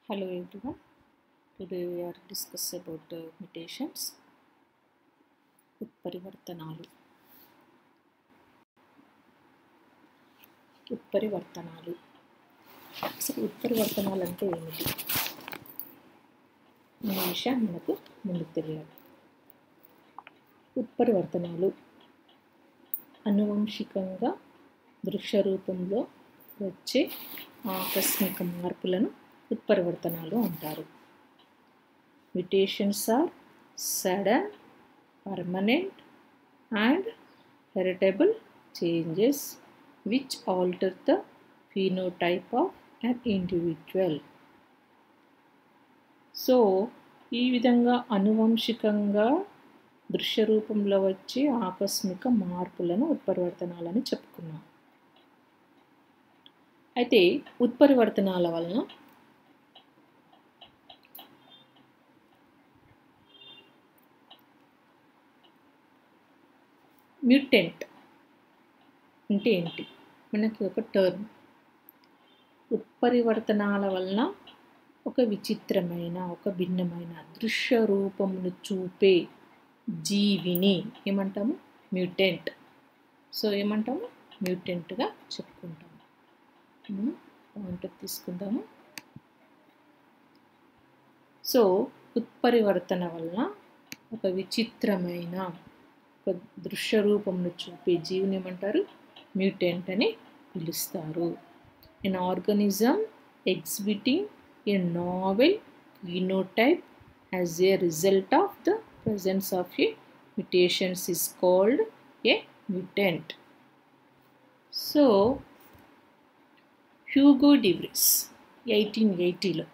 Hello everyone. Today we are discuss about uh, mutations. ఉత్పరివర్తనాలు ఉత్పరివర్తనాలు అసలు ఉత్పరివర్తనాలు అంటే ఏమిటి అనే విషయం మనకు ముందుకు తెలియాలి ఉత్పరివర్తనాలు అనువంశికంగా దృశ్య రూపంలో వచ్చే ఆకస్మిక మార్పులను ఉత్పరివర్తనాలు అంటారు mutations are sudden permanent and heritable changes which alter the phenotype of an individual. So ఈ విధంగా అనువంశికంగా దృశ్య రూపంలో వచ్చే ఆకస్మిక మార్పులను ఉత్పరివర్తనాలని చెప్పుకున్నాం అయితే ఉత్పరివర్తనాల వలన మ్యూటెంట్ అంటే ఏంటి మనకి ఒక టర్మ్ ఉత్పరివర్తనాల వలన ఒక విచిత్రమైన ఒక భిన్నమైన దృశ్య రూపమును చూపే జీవిని ఏమంటాము మ్యూటెంట్ సో ఏమంటాము మ్యూటెంట్గా చెప్పుకుంటాము పాయింట్ తీసుకుందాము సో ఉత్పరివర్తన వలన ఒక విచిత్రమైన ఒక దృశ్య రూపంను చూపే జీవిని ఏమంటారు మ్యూటెంట్ అని పిలుస్తారు an organism exhibiting a novel phenotype as a result of the presence of a mutations is called a mutant. So Hugo de Vries eighteen ఎయిటీలో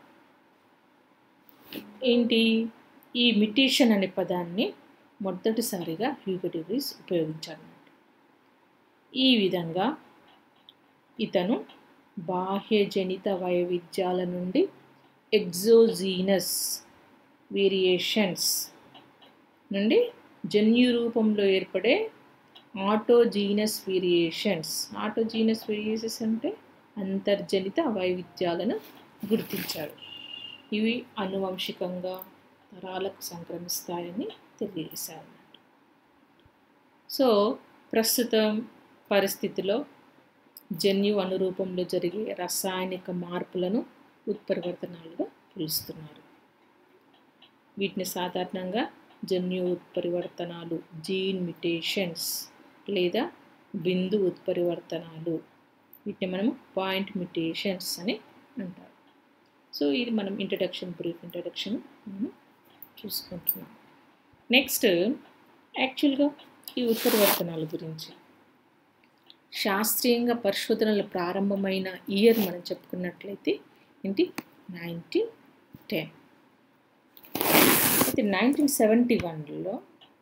ఏంటి ఈ మిటేషన్ అనే పదాన్ని మొదటిసారిగా హ్యూగో డివ్రిస్ ఉపయోగించాడు ఈ విధంగా ఇతను బాహ్యజనిత వైవిధ్యాల నుండి ఎగ్జోజీనస్ వేరియేషన్స్ నుండి జన్యు రూపంలో ఏర్పడే ఆటోజీనస్ వేరియేషన్స్ ఆటోజీనస్ వేరియేషన్స్ అంటే అంతర్జనిత వైవిధ్యాలను గుర్తించాడు ఇవి అనువంశికంగా తరాలకు సంక్రమిస్తాయని తెలియజేశారు సో ప్రస్తుతం పరిస్థితిలో జన్యు అనురూపంలో జరిగే రసాయనిక మార్పులను ఉత్పరివర్తనాలుగా పిలుస్తున్నారు వీటిని సాధారణంగా జన్యు ఉత్పరివర్తనాలు జీన్ మ్యుటేషన్స్ లేదా బిందు ఉత్పరివర్తనాలు వీటిని మనము పాయింట్ మ్యుటేషన్స్ అని అంటారు సో ఇది మనం ఇంట్రడక్షన్ బ్రీఫ్ ఇంట్రడక్షన్ మనం చూసుకుంటున్నాం నెక్స్ట్ యాక్చువల్గా ఈ ఉత్పరివర్తనాల గురించి శాస్త్రీయంగా పరిశోధనలు ప్రారంభమైన ఇయర్ మనం చెప్పుకున్నట్లయితే ఏంటి నైన్టీన్ టెన్ అయితే నైన్టీన్ సెవెంటీ వన్లో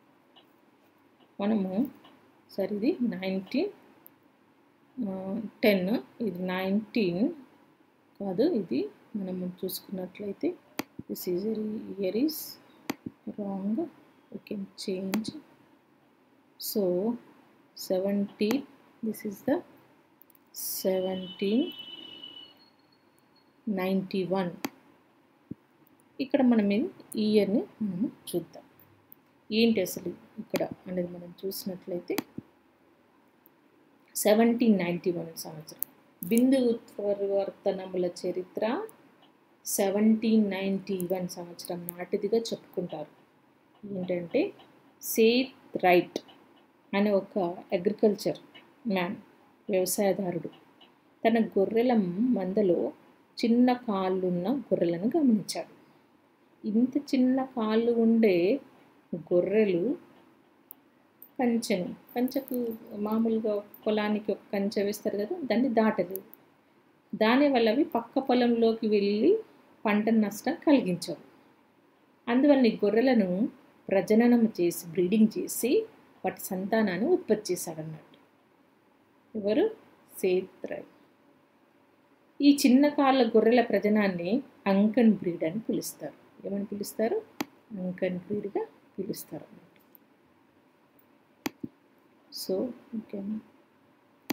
మనము సరే ఇది నైన్టీన్ టెన్ ఇది నైన్టీన్ కాదు ఇది మనము చూసుకున్నట్లయితే this is year is wrong we can change so seventeen this is the seventeen ninety one ఇక్కడ మనం ఈ ఇయర్ని మనము చూద్దాం ఏంటి అసలు ఇక్కడ అనేది మనం చూసినట్లయితే సెవెంటీన్ నైంటీ వన్ సంవత్సరం బిందు ఉత్పరివర్తనముల చరిత్ర సెవెంటీన్ నైంటీ వన్ సంవత్సరం నాటిదిగా చెప్పుకుంటారు ఏంటంటే సేత్ రైట్ అనే ఒక అగ్రికల్చర్ మ్యాన్ వ్యవసాయదారుడు తన గొర్రెల మందలో చిన్న కాళ్ళున్న గొర్రెలను గమనించాడు ఇంత చిన్న కాళ్ళు ఉండే గొర్రెలు కంచెను కంచెకు మామూలుగా పొలానికి ఒక కంచె వేస్తారు కదా దాన్ని దాటలేదు దానివల్ల అవి పక్క పొలంలోకి వెళ్ళి పంట నష్టం కలిగించవు అందువల్ల ఈ గొర్రెలను ప్రజననం చేసి బ్రీడింగ్ చేసి వాటి సంతానాన్ని ఉత్పత్తి చేశాడన్నట్టు ఎవరు సేత్రై ఈ చిన్న కాళ్ళ గొర్రెల ప్రజనాన్ని అంకన్ బ్రీడ్ అని పిలుస్తారు ఏమని పిలుస్తారు అంకన్ బ్రీడ్గా పిలుస్తారు అన్నమాట సో ఇంకేం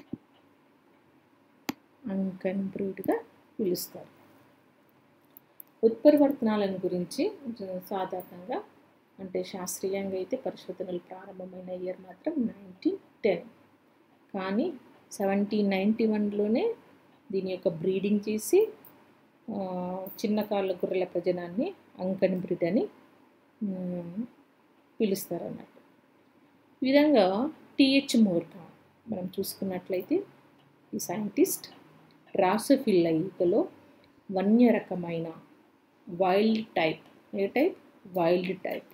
అంకన్ బ్రీడ్గా పిలుస్తారు ఉత్పరివర్తనాలను గురించి జ- సాధారణంగా అంటే శాస్త్రీయంగా అయితే పరిశోధనలు ప్రారంభమైన ఇయర్ మాత్రం నైన్టీన్ టెన్ కానీ సెవెంటీన్ నైంటీ వన్లోనే దీని యొక్క బ్రీడింగ్ చేసి ఆ, చిన్న కాళ్ళ గొర్రెల ప్రజనాన్ని అంకన్ బ్రీడ్ అని మ్, పిలుస్తారు అన్నట్టు ఈ విధంగా టిహెచ్ మోర్గా మనం చూసుకున్నట్లయితే ఈ సైంటిస్ట్ డ్రాసోఫిల్ల ఈగలో వన్య రకమైన wild type a type wild type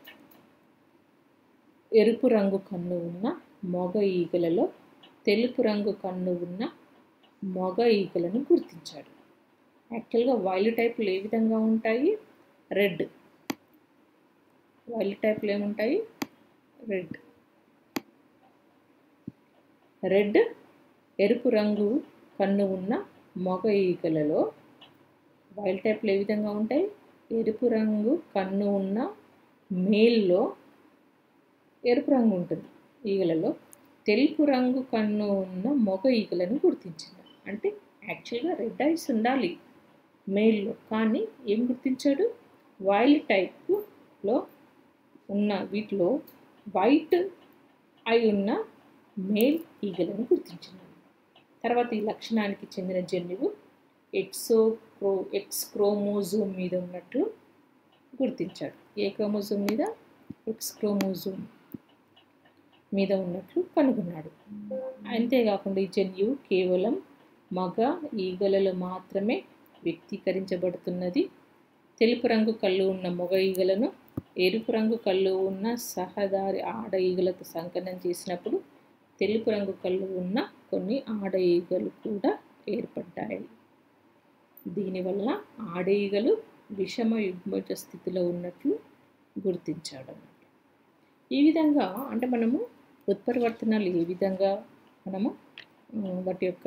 ఎరుపు రంగు కన్ను ఉన్న మొగ ఈగలలో తెలుపు రంగు కన్ను ఉన్న మొగ ఈగలను గుర్తించాడు యాక్చువల్గా వైల్డ్ టైప్లు ఏ విధంగా ఉంటాయి రెడ్ వైల్డ్ టైప్లు ఏముంటాయి రెడ్ రెడ్ ఎరుపు రంగు కన్ను ఉన్న మొగ ఈగలలో వైల్డ్ టైప్లు ఏ విధంగా ఉంటాయి ఎరుపు రంగు కన్ను ఉన్న మేల్లో ఎరుపు రంగు ఉంటుంది ఈగలలో తెలుపు రంగు కన్ను ఉన్న మొగ ఈగలను గుర్తించింది అంటే యాక్చువల్గా రెడ్ ఐస్ ఉండాలి మేల్లో కానీ ఏం గుర్తించాడు వైల్డ్ టైప్లో ఉన్న వీటిలో వైట్ అయి ఉన్న మేల్ ఈగలను గుర్తించినాడు తర్వాత ఈ లక్షణానికి చెందిన జన్యువు ఎక్సో క్రో ఎక్స్ క్రోమోజోమ్ మీద ఉన్నట్లు గుర్తించాడు ఏ క్రోమోజోమ్ మీద ఎక్స్ క్రోమోజోమ్ మీద ఉన్నట్లు కనుగొన్నాడు అంతేకాకుండా ఈ జన్యువు కేవలం మగ ఈగలలో మాత్రమే వ్యక్తీకరించబడుతున్నది తెలుపు రంగు కళ్ళు ఉన్న మగ ఈగలను ఎరుపు రంగు కళ్ళు ఉన్న సహదారి ఆడ ఈగలతో సంకలనం చేసినప్పుడు తెలుపు రంగు కళ్ళు ఉన్న కొన్ని ఆడ ఈగలు కూడా ఏర్పడ్డాయి దీనివల్ల ఆడ ఈగలు విషమ యుగ్మజ స్థితిలో ఉన్నట్లు గుర్తించాడు అన్నమాట ఈ విధంగా అంటే మనము ఉత్పరివర్తనాలు ఏ విధంగా మనము ఉమ్, వాటి యొక్క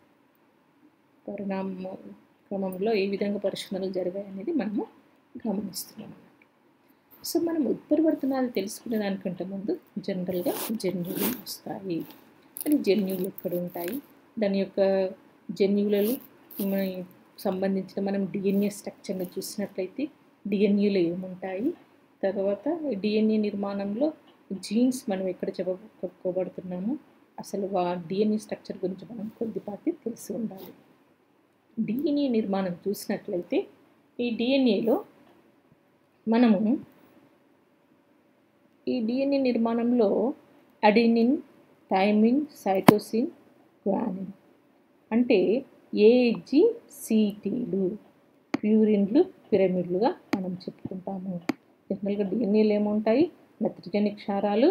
పరిణామ క్రమంలో ఏ విధంగా పరిశోధనలు జరిగాయి అనేది మనము గమనిస్తున్నాం అన్నమాట సో మనం ఉత్పరివర్తనాలు తెలుసుకునే దానికంటే ముందు జనరల్గా జన్యువులు వస్తాయి అని జన్యువులు ఎక్కడ ఉంటాయి దాని యొక్క జన్యువులలో మన సంబంధించిన మనం డిఎన్ఏ స్ట్రక్చర్ని చూసినట్లయితే డిఎన్ఏలో ఏముంటాయి తర్వాత డిఎన్ఏ నిర్మాణంలో జీన్స్ మనం ఎక్కడ చెప్పుకోబడుతున్నామో అసలు వా డిఎన్ఏ స్ట్రక్చర్ గురించి మనం కొద్దిపాటి తెలిసి ఉండాలి డిఎన్ఏ నిర్మాణం చూసినట్లయితే ఈ డిఎన్ఏలో మనము ఈ డిఎన్ఏ నిర్మాణంలో అడినిన్ థైమిన్ సైటోసిన్ గ్వానిన్ అంటే ఏజి సిటీలు ప్యూరిన్లు పిరమిడ్లుగా మనం చెప్పుకుంటాము జనరల్గా డిఎన్ఏలు ఏముంటాయి నత్రజని క్షారాలు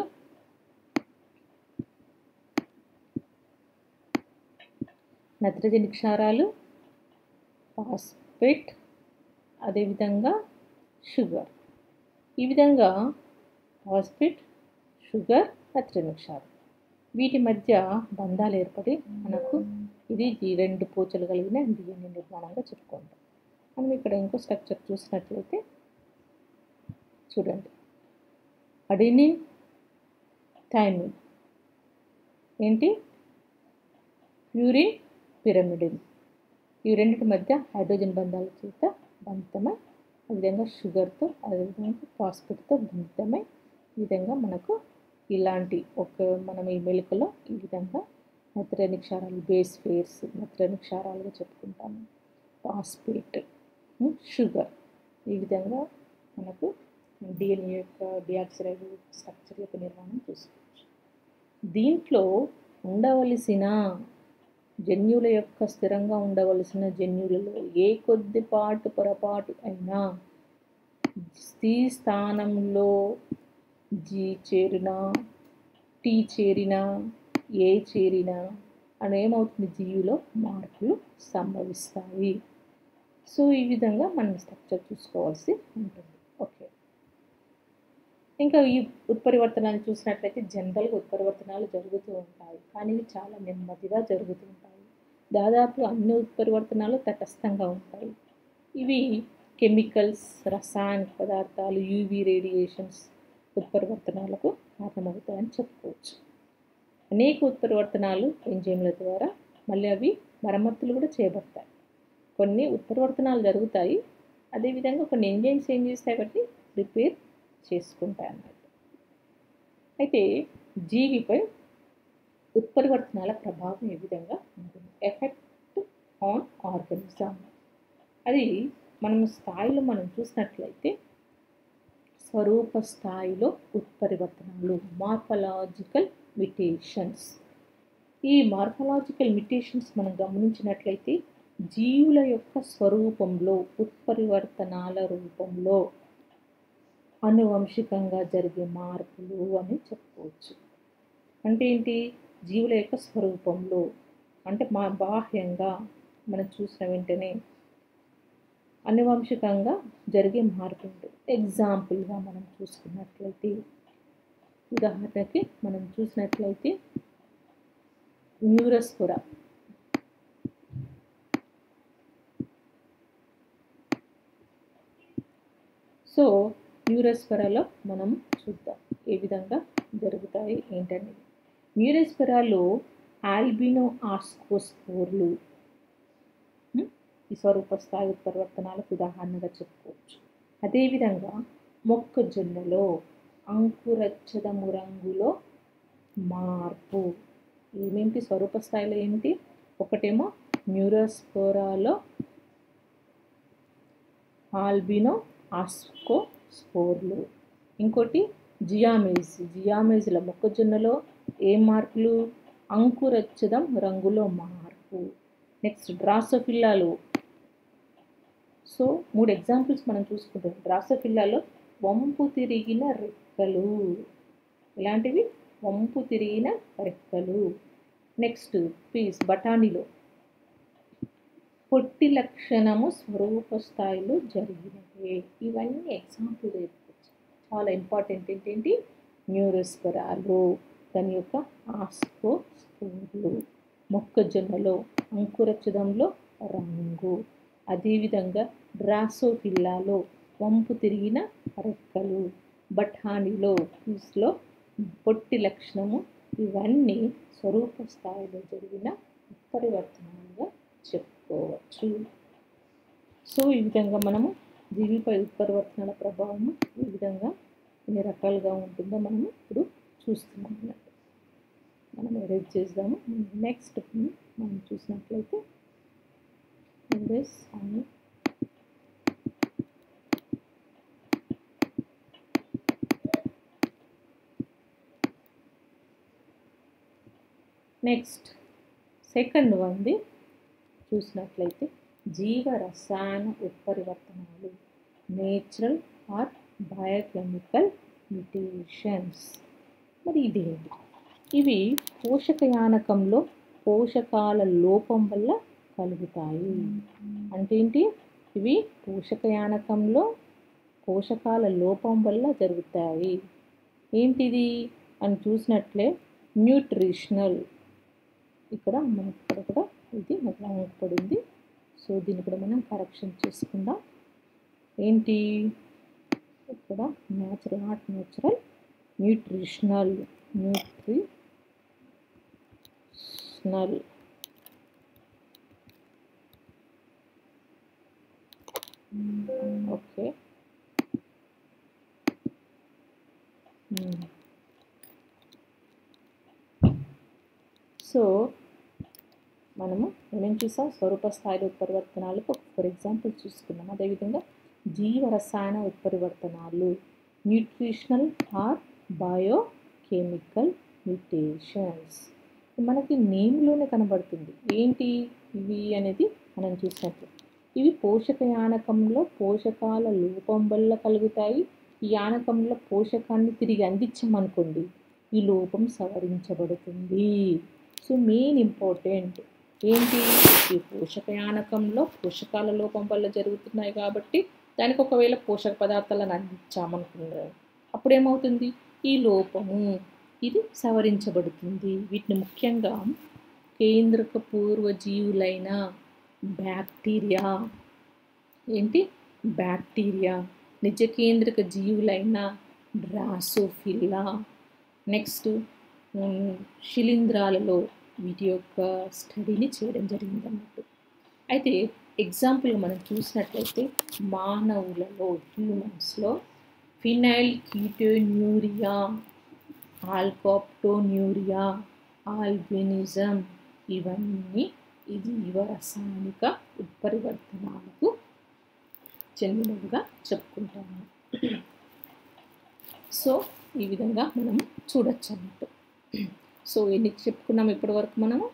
నత్రజని క్షారాలు ఫాస్ఫేట్ అదేవిధంగా షుగర్ ఈ విధంగా ఫాస్ఫేట్ షుగర్ నత్రజని క్షారం వీటి మధ్య బంధాలు ఏర్పడి మనకు ఇది ఈ రెండు పూచలు కలిగిన డిఎన్ఏ నిర్మాణంగా చెప్పుకుంటాం మనం ఇక్కడ ఇంకో స్ట్రక్చర్ చూసినట్లయితే చూడండి అడినిన్ థైమిన్ ఏంటి ప్యూరిన్ పిరమిడిన్ ఈ రెండింటి మధ్య హైడ్రోజన్ బంధాల చేత బంధితమై ఆ విధంగా షుగర్తో అదేవిధంగా ఫాస్ఫేట్తో బంధితమై ఈ విధంగా మనకు ఇలాంటి ఒక మనం ఈ మెలుకలో ఈ విధంగా నత్రజని క్షారాలు బేస్ ఫేర్స్ నత్రజని క్షారాలుగా చెప్పుకుంటాము ఫాస్ఫేట్ ఉమ్, షుగర్ ఈ విధంగా మనకు డిఎన్ఏ యొక్క డిఆక్సిరైడ్ స్ట్రక్చర్ యొక్క నిర్మాణం చూసుకోవచ్చు దీంట్లో ఉండవలసిన జన్యువుల యొక్క స్థిరంగా ఉండవలసిన జన్యువులలో ఏ కొద్దిపాటు పొరపాటు అయినా స్థి స్థానంలో జీ చేరినా టీ చేరినా ఏ చేరినా అని ఏమవుతుంది జీవిలో మార్పులు సంభవిస్తాయి సో ఈ విధంగా మనం స్ట్రక్చర్ చూసుకోవాల్సి ఉంటుంది ఓకే ఇంకా ఈ ఉత్పరివర్తనాలు చూసినట్లయితే జనరల్గా ఉత్పరివర్తనాలు జరుగుతూ ఉంటాయి కానీ ఇవి చాలా నెమ్మదిగా జరుగుతూ ఉంటాయి దాదాపు అన్ని ఉత్పరివర్తనాలు తటస్థంగా ఉంటాయి ఇవి కెమికల్స్ రసాయనిక పదార్థాలు యూవీ రేడియేషన్స్ ఉత్పరివర్తనాలకు కారణమవుతాయని చెప్పుకోవచ్చు అనేక ఉత్పరివర్తనాలు ఎంజైమ్ల ద్వారా మళ్ళీ అవి మరమ్మతులు కూడా చేయబడతాయి కొన్ని ఉత్పరివర్తనాలు జరుగుతాయి అదేవిధంగా కొన్ని ఎంజైమ్స్ ఏం చేస్తాయి వాటిని రిపేర్ చేసుకుంటాయి అన్నట్టు అయితే జీవిపై ఉత్పరివర్తనాల ప్రభావం ఏ విధంగా ఉంటుంది ఎఫెక్ట్ ఆన్ ఆర్గనిజం అది మనం స్థాయిలో మనం చూసినట్లయితే స్వరూప స్థాయిలో ఉత్పరివర్తనాలు మార్ఫలాజికల్ మిటేషన్స్ ఈ మార్ఫలాజికల్ మిటేషన్స్ మనం గమనించినట్లయితే జీవుల యొక్క స్వరూపంలో ఉత్పరివర్తనాల రూపంలో అనువంశికంగా జరిగే మార్పులు అని చెప్పుకోవచ్చు అంటే ఏంటి జీవుల యొక్క స్వరూపంలో అంటే మా బాహ్యంగా మనం చూసిన వెంటనే అనువంశికంగా జరిగే మార్పు ఉంటుంది ఎగ్జాంపుల్గా మనం చూసుకున్నట్లయితే ఉదాహరణకి మనం చూసినట్లయితే న్యూరస్పుర సో న్యూరస్పరాలో మనం చూద్దాం ఏ విధంగా జరుగుతాయి ఏంటనేది న్యూరస్పరాలో ఆల్బినో ఆస్కోస్పోర్లు ఈ స్వరూప స్థాయి ఉత్పరివర్తనాలకు ఉదాహరణగా చెప్పుకోవచ్చు అదేవిధంగా మొక్కజొన్నలో అంకురచ్చదము రంగులో మార్పు ఏమేంటి స్వరూప స్థాయిలో ఏమిటి ఒకటేమో న్యూరోస్పోరాలో ఆల్బినో ఆస్కో స్పోర్లు ఇంకోటి జియామేజ్ జియామేజ్ల మొక్కజొన్నలో ఏ మార్పులు అంకురచ్చదం రంగులో మార్పు నెక్స్ట్ డ్రాసోఫిల్లాలో సో మూడు ఎగ్జాంపుల్స్ మనం చూసుకుంటాం డ్రాసోఫిల్లాలో వంపు తిరిగిన రెక్కలు ఇలాంటివి వంపు తిరిగిన రెక్కలు నెక్స్ట్ పీస్ బఠానీలో పొట్టి లక్షణము స్వరూప స్థాయిలో జరిగినవి ఇవన్నీ ఎగ్జాంపుల్ చెప్పుకోవచ్చు చాలా ఇంపార్టెంట్ ఏంటంటే న్యూరోస్పరాలు దాని యొక్క ఆస్కో స్పూర్లు మొక్కజొన్నలో అంకురచుదంలో రంగు అదేవిధంగా డ్రాసోఫిల్లాలో వంపు తిరిగిన రెక్కలు బఠానీలో పీస్లో పొట్టి లక్షణము ఇవన్నీ స్వరూప స్థాయిలో జరిగిన ఉత్పరివర్తనాలుగా చెప్పుకోవచ్చు సో ఈ విధంగా మనము జీవిపై ఉత్పరివర్తనాల ప్రభావం ఏ విధంగా ఎన్ని రకాలుగా ఉంటుందో మనము ఇప్పుడు చూస్తున్నాం అన్నట్టు మనం ఎరేజ్ చేద్దాము నెక్స్ట్ మనం చూసినట్లయితే ఎరేజ్ అని నెక్స్ట్ సెకండ్ వన్ది చూసినట్లయితే జీవ రసాయన ఉత్పరివర్తనాలు నేచురల్ ఆర్ బయోకెమికల్ మ్యూటేషన్స్ మరి ఇదేంటి ఇవి పోషకయానకంలో పోషకాల లోపం వల్ల కలుగుతాయి అంటే ఏంటి ఇవి పోషకయానకంలో పోషకాల లోపం వల్ల జరుగుతాయి ఏంటిది అని చూసినట్లే న్యూట్రిషనల్ ఇక్కడ మనకి ఇక్కడ కూడా ఇది నాకు పడింది సో దీన్ని కూడా మనం కరెక్షన్ చేసుకుందాం ఏంటి ఇక్కడ natural not natural nutritional nutritional okay so మనము ఏమేం చూసాం స్వరూప స్థాయిలో ఉత్పరివర్తనాలకు ఫర్ ఎగ్జాంపుల్ చూసుకున్నాం అదేవిధంగా జీవ రసాయన ఉత్పరివర్తనాలు న్యూట్రిషనల్ ఆర్ బయోకెమికల్ మ్యూటేషన్స్ మనకి నేమ్లోనే కనబడుతుంది ఏంటి ఇవి అనేది మనం చూసినట్లు ఇవి పోషక యానకంలో పోషకాల లోపం వల్ల కలుగుతాయి ఈ యానకంలో పోషకాన్ని తిరిగి అందించామనుకోండి ఈ లోపం సవరించబడుతుంది సో మెయిన్ ఇంపార్టెంట్ ఏంటి ఈ పోషక యానకంలో పోషకాల లోపం వల్ల జరుగుతున్నాయి కాబట్టి దానికి ఒకవేళ పోషక పదార్థాలను అందించామనుకున్నారు అప్పుడు ఏమవుతుంది ఈ లోపము ఇది సవరించబడుతుంది వీటిని ముఖ్యంగా కేంద్రక పూర్వజీవులైన బ్యాక్టీరియా ఏంటి బ్యాక్టీరియా నిజ కేంద్రక జీవులైన డ్రాసోఫిల్లా నెక్స్ట్ శిలీంధ్రాలలో వీటి యొక్క స్టడీని చేయడం జరిగింది అన్నట్టు అయితే ఎగ్జాంపుల్ మనం చూసినట్లయితే మానవులలో హ్యూమన్స్లో ఫినైల్ కీటోన్యూరియా ఆల్కాప్టోన్యూరియా ఆల్బినిజం ఇవన్నీ ఇది జీవ రసాయనిక ఉత్పరివర్తనాలకు చెందినవిగా చెప్పుకుంటాము సో ఈ విధంగా మనం చూడొచ్చు అన్నట్టు సో ఎన్ని చెప్పుకున్నాం ఇప్పటి వరకు మనము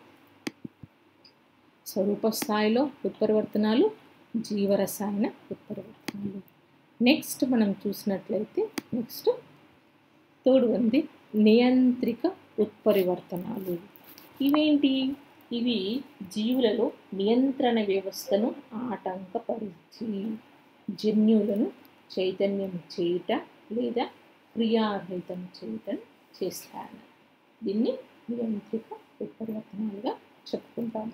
స్వరూప స్థాయిలో ఉత్పరివర్తనాలు జీవరసాయన ఉత్పరివర్తనాలు నెక్స్ట్ మనం చూసినట్లయితే నెక్స్ట్ తోడు ఉంది నియంత్రిక ఉత్పరివర్తనాలు ఇవేంటి ఇవి జీవులలో నియంత్రణ వ్యవస్థను ఆటంకపరిచి జన్యువులను చైతన్యం చేయుట లేదా క్రియారహితం చేయటం చేస్తాను దీన్ని నియంత్రిక ఉత్పరివర్తనాలుగా చెప్పుకుంటాము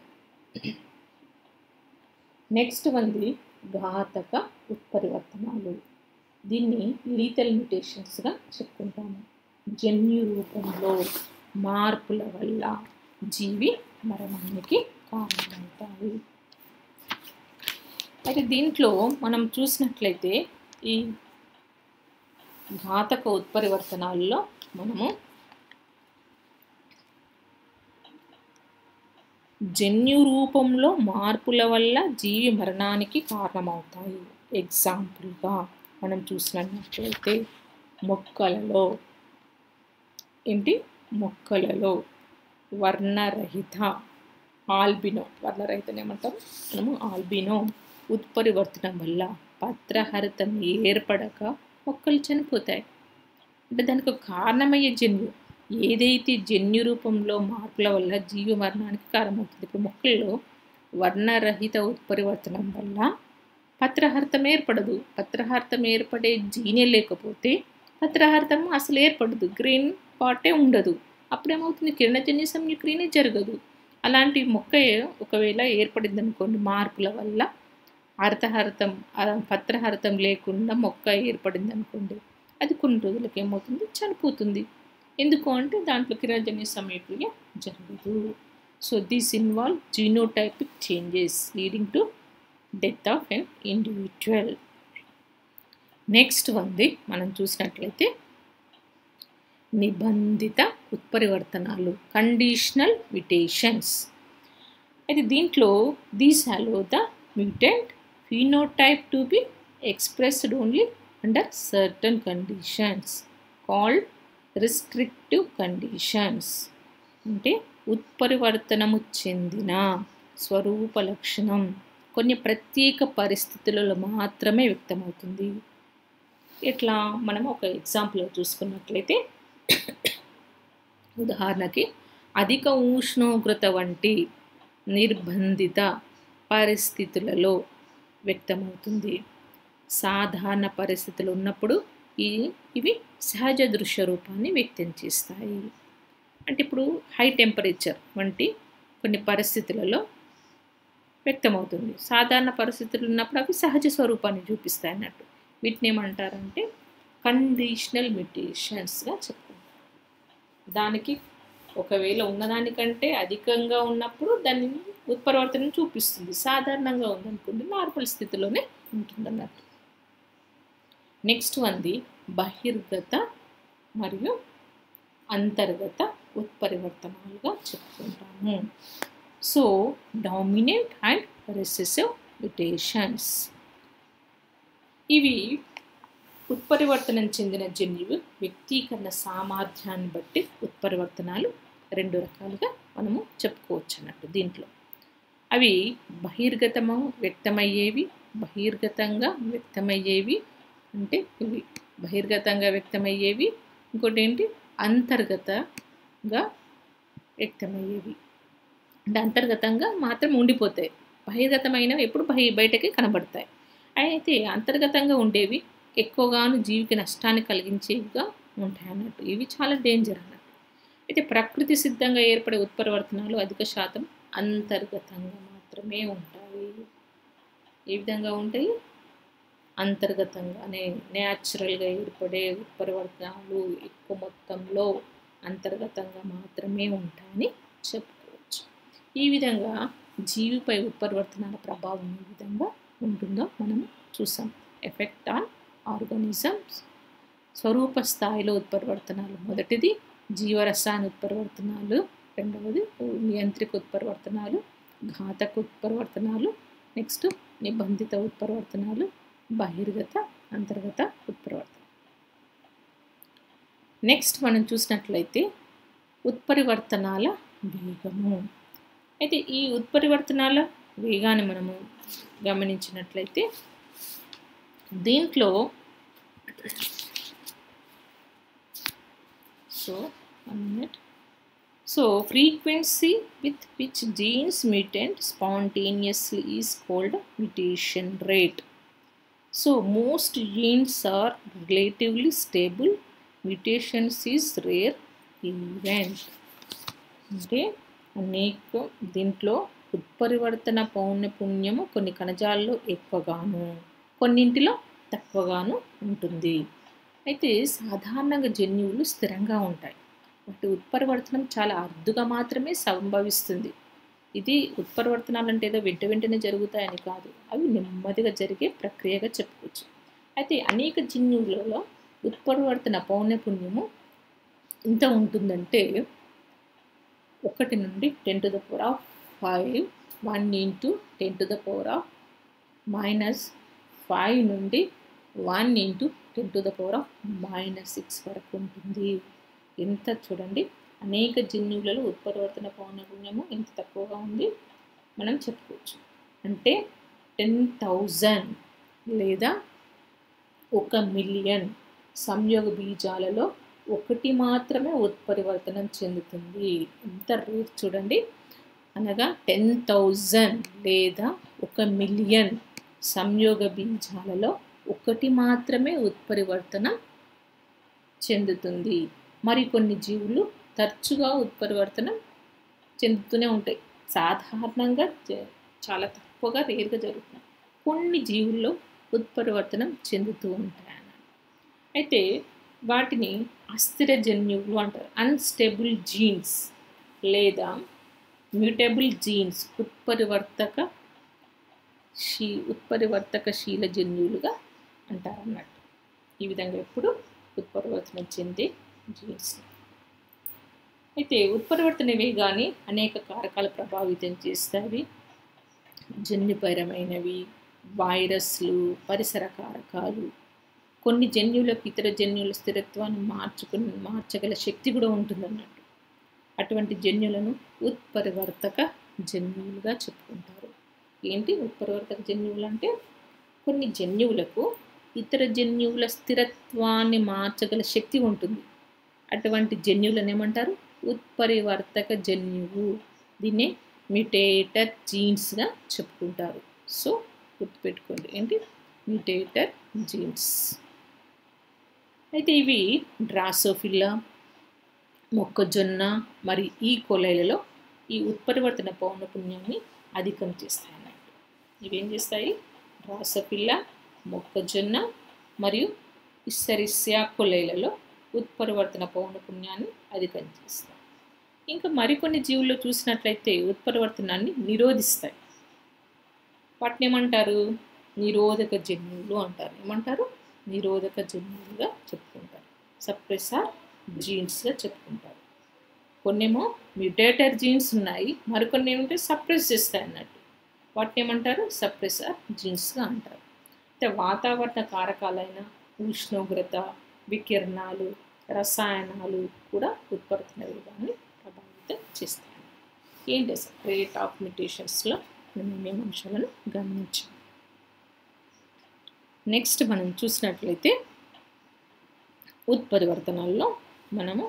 నెక్స్ట్ ఉంది ఘాతక ఉత్పరివర్తనాలు దీన్ని లీతల్ మ్యుటేషన్స్గా చెప్పుకుంటాము జన్యు రూపంలో మార్పుల వల్ల జీవి మరణానికి కారణమవుతాయి అయితే దీంట్లో మనం చూసినట్లయితే ఈ ఘాతక ఉత్పరివర్తనాల్లో మనము జన్యు రూపంలో మార్పుల వల్ల జీవి మరణానికి కారణమవుతాయి ఎగ్జాంపుల్గా మనం చూసినట్లయితే మొక్కలలో ఏంటి మొక్కలలో వర్ణరహిత ఆల్బినో వర్ణరహితని ఏమంటాం మనము ఆల్బినో ఉత్పరివర్తనం వల్ల పత్రహరితం ఏర్పడక మొక్కలు చనిపోతాయి అంటే దానికి ఒక కారణమయ్యే జన్యు ఏదైతే జన్యు రూపంలో మార్పుల వల్ల జీవ మరణానికి కారణమవుతుంది ఇప్పుడు మొక్కల్లో వర్ణరహిత ఉత్పరివర్తనం వల్ల పత్రహరితం ఏర్పడదు పత్రహరితం ఏర్పడే జీనే లేకపోతే పత్రహరితం అసలు ఏర్పడదు గ్రీన్ పాటే ఉండదు అప్పుడేమవుతుంది కిరణజన్య సంయుక్రియనే జరగదు అలాంటి మొక్క ఒకవేళ ఏర్పడింది అనుకోండి మార్పుల వల్ల హరితహరితం పత్రహరితం లేకుండా మొక్క ఏర్పడింది అనుకోండి అది కొన్ని రోజులకి ఏమవుతుంది చనిపోతుంది ఎందుకు అంటే దాంట్లో కిరణజన్య సమయక్రియ జరగదు so this involve genotypic changes leading to death of an individual next ఉంది మనం చూసినట్లయితే నిబంధిత ఉత్పరివర్తనాలు కండిషనల్ మ్యుటేషన్స్ అయితే దీంట్లో these allow the mutant phenotype to be expressed only under certain conditions called restrictive conditions అంటే ఉత్పరివర్తనము చెందిన స్వరూప లక్షణం కొన్ని ప్రత్యేక పరిస్థితులలో మాత్రమే వ్యక్తమవుతుంది ఇట్లా మనం ఒక ఎగ్జాంపుల్ చూసుకున్నట్లయితే ఉదాహరణకి అధిక ఉష్ణోగ్రత వంటి నిర్బంధిత పరిస్థితులలో వ్యక్తమవుతుంది సాధారణ పరిస్థితులు ఉన్నప్పుడు ఈ ఇవి సహజ దృశ్య రూపాన్ని వ్యక్తం చేస్తాయి అంటే ఇప్పుడు హై టెంపరేచర్ వంటి కొన్ని పరిస్థితులలో వ్యక్తమవుతుంది సాధారణ పరిస్థితులు ఉన్నప్పుడు అవి సహజ స్వరూపాన్ని చూపిస్తాయి అన్నట్టు వీటిని ఏమంటారంటే కండిషనల్ మ్యుటేషన్స్గా చెప్పుకుంటారు దానికి ఒకవేళ ఉన్నదానికంటే అధికంగా ఉన్నప్పుడు దాన్ని ఉత్పరివర్తనం చూపిస్తుంది సాధారణంగా ఉందనుకోండి నార్మల్ స్థితిలోనే ఉంటుంది అన్నట్టు నెక్స్ట్ ఉంది బహిర్గత మరియు అంతర్గత ఉత్పరివర్తనాలుగా చెప్పుకుంటాము so dominant and recessive mutations ఇవి ఉత్పరివర్తనం చెందిన జన్యువు వ్యక్తీకరణ సామర్థ్యాన్ని బట్టి ఉత్పరివర్తనాలు రెండు రకాలుగా మనము చెప్పుకోవచ్చు అన్నట్టు దీంట్లో అవి బహిర్గతము వ్యక్తమయ్యేవి బహిర్గతంగా వ్యక్తమయ్యేవి అంటే ఇవి బహిర్గతంగా వ్యక్తమయ్యేవి ఇంకోటి ఏంటి అంతర్గతంగా వ్యక్తమయ్యేవి అంటే అంతర్గతంగా మాత్రం ఉండిపోతాయి బహిర్గతమైనవి ఎప్పుడు బహి బయటకి కనబడతాయి అయితే అంతర్గతంగా ఉండేవి ఎక్కువగాను జీవికి నష్టాన్ని కలిగించేవిగా ఉంటాయి అన్నట్టు ఇవి చాలా డేంజర్ అన్నట్టు అయితే ప్రకృతి సిద్ధంగా ఏర్పడే ఉత్పరివర్తనాలు అధిక శాతం అంతర్గతంగా మాత్రమే ఉంటాయి ఏ విధంగా ఉంటాయి అంతర్గతంగానే న్యాచురల్గా ఏర్పడే ఉత్పరివర్తనాలు ఎక్కువ మొత్తంలో అంతర్గతంగా మాత్రమే ఉంటాయని చెప్పుకోవచ్చు ఈ విధంగా జీవిపై ఉత్పరివర్తనాల ప్రభావం ఏ విధంగా ఉంటుందో మనం చూసాం ఎఫెక్ట్ ఆన్ ఆర్గానిజమ్స్ స్వరూప స్థాయిలో ఉత్పరివర్తనాలు మొదటిది జీవరసాయన ఉత్పరివర్తనాలు రెండవది నియంత్రిక ఉత్పరివర్తనాలు ఘాతక ఉత్పరివర్తనాలు నెక్స్ట్ నిబంధిత ఉత్పరివర్తనాలు బహిర్గత అంతర్గత ఉత్పరివర్తన నెక్స్ట్ మనం చూసినట్లయితే ఉత్పరివర్తనాల వేగము అయితే ఈ ఉత్పరివర్తనాల వేగాన్ని మనము గమనించినట్లయితే దీంట్లో so one minute so frequency with which genes mutant spontaneously is called mutation rate so most genes are relatively stable mutations is rare event అంటే అనేక దీంట్లో ఉత్పరివర్తన పౌనపుణ్యము కొన్ని కణజాలలో ఎక్కువగాను కొన్నింటిలో తక్కువగాను ఉంటుంది అయితే సాధారణంగా జన్యువులు స్థిరంగా ఉంటాయి వాటి ఉత్పరివర్తనం చాలా అరుదుగా మాత్రమే సంభవిస్తుంది ఇది ఉత్పరివర్తనాలు అంటే ఏదో వెంట వెంటనే జరుగుతాయని కాదు అవి నెమ్మదిగా జరిగే ప్రక్రియగా చెప్పుకోవచ్చు అయితే అనేక జన్యువులలో ఉత్పరివర్తన పౌనపుణ్యము ఎంత ఉంటుందంటే ఒకటి నుండి ten to the power of five one into ten to the power of minus five నుండి one into ten to the power of minus six వరకు ఉంటుంది ఎంత చూడండి అనేక జన్యువులలో ఉత్పరివర్తన పౌనపుణ్యము ఎంత తక్కువగా ఉంది మనం చెప్పుకోవచ్చు అంటే టెన్ థౌజండ్ లేదా ఒక మిలియన్ సంయోగ బీజాలలో ఒకటి మాత్రమే ఉత్పరివర్తనం చెందుతుంది ఎంత రేట్ చూడండి అనగా టెన్ థౌజండ్ లేదా ఒక మిలియన్ సంయోగ బీజాలలో ఒకటి మాత్రమే ఉత్పరివర్తనం చెందుతుంది మరికొన్ని జీవులు తరచుగా ఉత్పరివర్తనం చెందుతూనే ఉంటాయి సాధారణంగా జ- చాలా తక్కువగా రేరుగా జరుగుతుంది కొన్ని జీవుల్లో ఉత్పరివర్తనం చెందుతూ ఉంటాయి అన్నమాట. అయితే వాటిని అస్థిర జన్యువులు అంటారు అన్స్టేబుల్ జీన్స్ లేదా మ్యూటబుల్ జీన్స్ ఉత్పరివర్తక శీ ఉత్పరివర్తకశీల జన్యువులుగా అంటారు అన్నట్టు ఈ విధంగా ఎప్పుడు ఉత్పరివర్తనం చెందే జీన్స్ అయితే ఉత్పరివర్తన వేగాన్ని అనేక కారకాలు ప్రభావితం చేస్తాయి జన్యుపరమైనవి వైరస్లు పరిసర కారకాలు కొన్ని జన్యువులకు ఇతర జన్యువుల స్థిరత్వాన్ని మార్చుకుని మార్చగల శక్తి కూడా ఉంటుందన్నట్టు అటువంటి జన్యులను ఉత్పరివర్తక జన్యువులుగా చెప్పుకుంటారు ఏంటి ఉత్పరివర్తక జన్యువులు అంటే కొన్ని జన్యువులకు ఇతర జన్యువుల స్థిరత్వాన్ని మార్చగల శక్తి ఉంటుంది అటువంటి జన్యువులను ఏమంటారు ఉత్పరివర్తక జన్యువు దీన్నే మ్యూటేటర్ జీన్స్గా చెప్పుకుంటారు సో గుర్తుపెట్టుకోండి ఏంటి మ్యూటేటర్ జీన్స్ అయితే ఇవి డ్రాసోఫిల్లా మొక్కజొన్న మరి ఈ కొలైలలో ఈ ఉత్పరివర్తన పౌనపుణ్యాన్ని అధికం చేస్తాయి అన్నట్టు ఇవేం చేస్తాయి డ్రాసోఫిల్లా మొక్కజొన్న మరియు ఇస్సరిస్యా కొలైలలో ఉత్పరివర్తన పౌనపుణ్యాన్ని అధికం చేస్తాయి ఇంకా మరికొన్ని జీవుల్లో చూసినట్లయితే ఉత్పరివర్తనాన్ని నిరోధిస్తాయి వాటిని ఏమంటారు నిరోధక జన్యువులు అంటారు ఏమంటారు నిరోధక జన్యువులుగా చెప్పుకుంటారు సప్రెసార్ జీన్స్గా చెప్పుకుంటారు కొన్నేమో మ్యూటేటర్ జీన్స్ ఉన్నాయి మరికొన్ని ఏమంటే సప్రెస్ చేస్తాయి అన్నట్టు వాటిని ఏమంటారు సప్రెసార్ జీన్స్గా అంటారు అయితే వాతావరణ కారకాలైన ఉష్ణోగ్రత వికిరణాలు రసాయనాలు కూడా ఉత్పత్తిన వేగాన్ని ప్రభావితం చేస్తాయి ఏంటి అసలు రేట్ ఆఫ్ మ్యూటేషన్స్లో మనం ఏమేమి అంశాలను గమనించాం నెక్స్ట్ మనం చూసినట్లయితే ఉత్పరివర్తనాల్లో మనము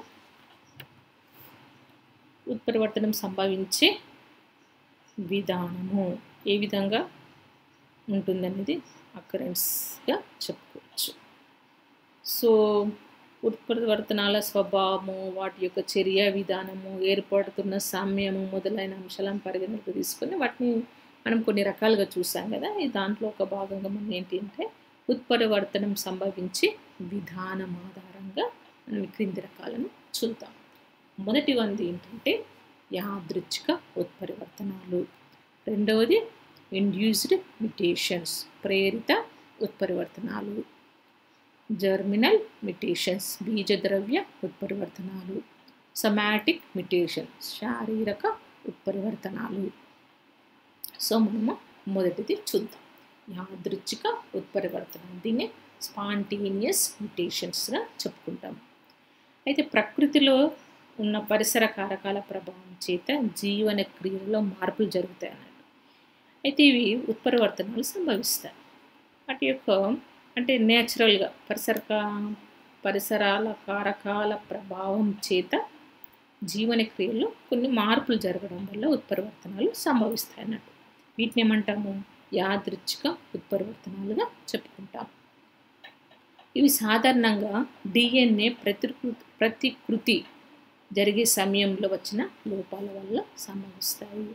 ఉత్పరివర్తనం సంభవించే విధానము ఏ విధంగా ఉంటుందనేది అకరెన్స్గా చెప్పుకోవచ్చు సో ఉత్పరివర్తనాల స్వభావము వాటి యొక్క చర్య విధానము ఏర్పడుతున్న సమయము మొదలైన అంశాలను పరిగణలోకి తీసుకొని వాటిని మనం కొన్ని రకాలుగా చూసాం కదా ఈ దాంట్లో ఒక భాగంగా మనం ఏంటి అంటే ఉత్పరివర్తనం సంభవించే విధానం ఆధారంగా మనం ఈ క్రింది రకాలను చూద్దాం మొదటి వంది ఏంటంటే యాదృచ్ఛిక ఉత్పరివర్తనాలు రెండవది ఇండ్యూస్డ్ మ్యుటేషన్స్ ప్రేరిత ఉత్పరివర్తనాలు జర్మినల్ మ్యుటేషన్స్ బీజద్రవ్య ఉత్పరివర్తనాలు సమాటిక్ మ్యుటేషన్ శారీరక ఉత్పరివర్తనాలు సో మనము మొదటిది చూద్దాం యాదృచ్ఛిక ఉత్పరివర్తనం దీన్ని స్పాంటేనియస్ మ్యుటేషన్స్గా చెప్పుకుంటాం అయితే ప్రకృతిలో ఉన్న పరిసర కారకాల ప్రభావం చేత జీవన క్రియలలో మార్పులు జరుగుతాయి అన్నట్టు అయితే ఇవి ఉత్పరివర్తనాలు సంభవిస్తాయి వాటి యొక్క అంటే నేచురల్గా పరిసర పరిసరాల కారకాల ప్రభావం చేత జీవన క్రియల్లో కొన్ని మార్పులు జరగడం వల్ల ఉత్పరివర్తనాలు సంభవిస్తాయి అన్నట్టు వీటిని ఏమంటాము యాదృచ్ఛిక ఉత్పరివర్తనాలుగా చెప్పుకుంటాం ఇవి సాధారణంగా డిఎన్ఏ ప్రతికృతి ప్రతికృతి జరిగే సమయంలో వచ్చిన లోపాల వల్ల సంభవిస్తాయి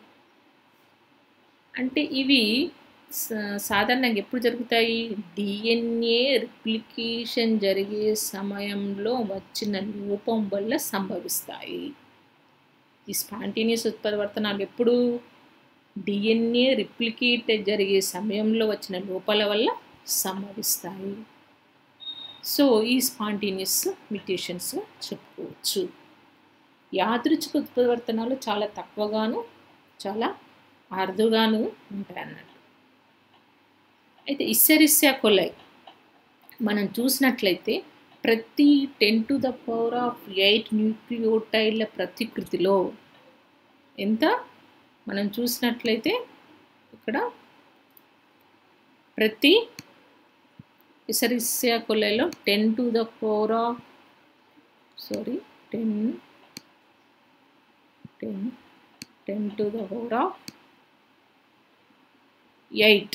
అంటే ఇవి సాధారణంగా ఎప్పుడు జరుగుతాయి డిఎన్ఏ రిప్లికేషన్ జరిగే సమయంలో వచ్చిన లోపం వల్ల సంభవిస్తాయి ఈ స్పాంటేనియస్ ఉత్పరివర్తనాలు ఎప్పుడు డిఎన్ఏ రిప్లికేట్ జరిగే సమయంలో వచ్చిన లోపాల వల్ల సంభవిస్తాయి సో ఈ స్పాంటేనియస్ మ్యుటేషన్స్ చెప్పుకోవచ్చు యాదృచ్ఛిక ఉత్పరివర్తనాలు చాలా తక్కువగాను చాలా అరుదుగాను ఉంటాయి అన్నట్టు అయితే ఇస్సరిస్యా కొలై మనం చూసినట్లయితే ప్రతి ten to the power of eight న్యూక్లియోటైడ్ల ప్రతికృతిలో ఎంత మనం చూసినట్లయితే ఇక్కడ ప్రతి ఇసరిస్యా కొలైలో ten to the power of sorry ten ten ten to the power of eight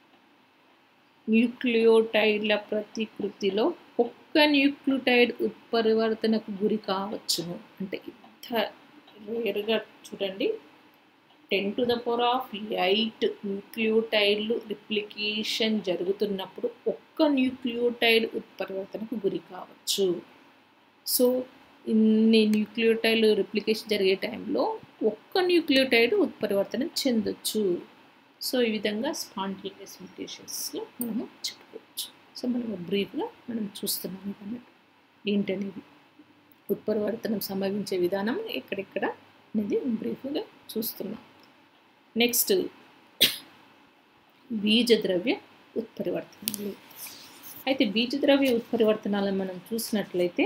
న్యూక్లియోటైడ్ల ప్రతికృతిలో ఒక్క న్యూక్లియోటైడ్ ఉత్పరివర్తనకు గురి కావచ్చును అంటే ఇంత రేరుగా చూడండి ten to the power of eight న్యూక్లియోటైడ్లు రిప్లికేషన్ జరుగుతున్నప్పుడు ఒక్క న్యూక్లియోటైడ్ ఉత్పరివర్తనకు గురి కావచ్చు సో ఇన్ని న్యూక్లియోటైడ్లు రిప్లికేషన్ జరిగే టైంలో ఒక్క న్యూక్లియోటైడ్ ఉత్పరివర్తన చెందొచ్చు సో ఈ విధంగా స్పాంటేనియస్ మ్యుటేషన్స్లో మనము చెప్పుకోవచ్చు సో మనము బ్రీఫ్గా మనం చూస్తున్నాం అన్నట్టు ఏంటనేది ఉత్పరివర్తనం సంభవించే విధానం ఎక్కడెక్కడ అనేది బ్రీఫ్గా చూస్తున్నాం నెక్స్ట్ బీజద్రవ్య ఉత్పరివర్తనాలు అయితే బీజద్రవ్య ఉత్పరివర్తనాలను మనం చూసినట్లయితే